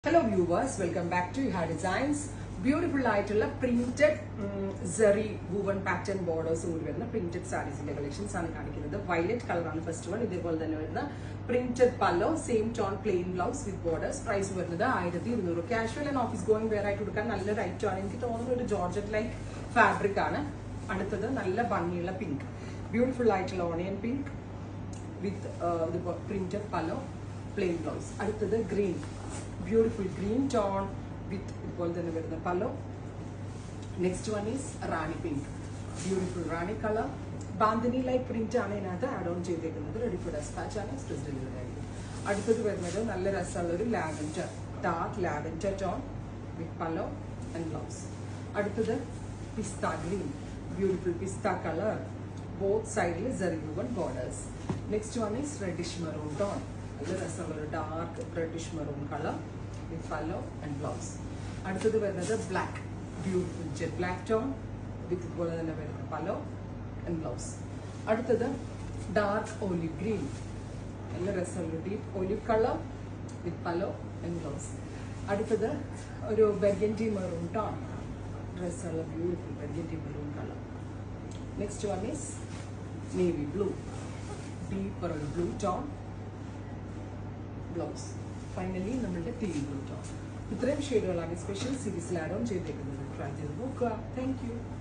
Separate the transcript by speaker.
Speaker 1: hello viewers welcome back to ha designs beautiful ആയിട്ടുള്ള printed zari woven pattern borders കൂടി വരുന്ന printed സാരീസിന്റെ collections ആണ് കാണിക്കുന്നത് വയലറ്റ് കളറാണ് ഫസ്റ്റ് വൺ ഇതേപോലെ തന്നെ വരുന്ന printed pallu same tone plain blouse with borders price വരുന്നത് ആയിരത്തി ഇരുന്നൂറ് casual and office going wear ആയിട്ട് കൊടുക്കാൻ നല്ലൊരു ഐറ്റം ആണ് എനിക്ക് തോന്നുന്ന ഒരു ജോർജറ്റ് ലൈക്ക് ഫാബ്രിക് ആണ് അടുത്തത് നല്ല ഭംഗിയുള്ള പിങ്ക് ബ്യൂട്ടിഫുൾ ആയിട്ടുള്ള ഓണിയൻ പിങ്ക് വിത്ത് ഇത് പ്രിന്റഡ് പലോ പ്ലെയിൻ ബ്ലൗസ് അടുത്തത് green beautiful green tone with ഇതുപോലെ തന്നെ വരുന്ന pallu next one is rani pink beautiful rani colour bandhani like print ആണ് ഇതിനകത്ത് ആഡ് ഓൺ ചെയ്തേക്കുന്നത് റെഡി ഫോർ ഡെസ്പാച്ച് ആണ് എക്സ്പ്രസ് ഡെലിവറി ആയിരിക്കും അടുത്തത് വരുന്നത് നല്ല രസമുള്ള ഒരു lavender dark lavender tone with pallu and blouse അടുത്തത് pista green beautiful pista colour both സൈഡിൽ സെറിവുവൺ borders next one is reddish maroon tone നല്ല രസമുള്ള ഒരു dark reddish maroon colour with pallu and blouse അടുത്തത് വരുന്നത് black beautiful jet black tone with ഇതുപോലെ തന്നെ വരുന്ന പല്ലോ ആൻഡ് ബ്ലൗസ് അടുത്തത് ഡാർക്ക് ഒലിവ് ഗ്രീൻ നല്ല രസമുള്ള deep olive colour with pallu and blouse അടുത്തത് ഒരു ബെർഗൻറ്റി മെറൂൺ ടോൺ ഡ്രസ്സുള്ള beautiful burgundy maroon colour next one is navy blue deeper ഒരു ബ്ലൂ ടോൺ ബ്ലൗസ് ഫൈനലി നമ്മളുടെ ടീ ബ്ലൂ ടോൺ ഇത്രയും ഷെയ്ഡുകളാണ് സ്പെഷ്യൽ സീരീസിൽ ആഡ് ഓൺ ചെയ്തേക്കുന്നത് ട്രൈ ചെയ്ത് നോക്കുക താങ്ക് യു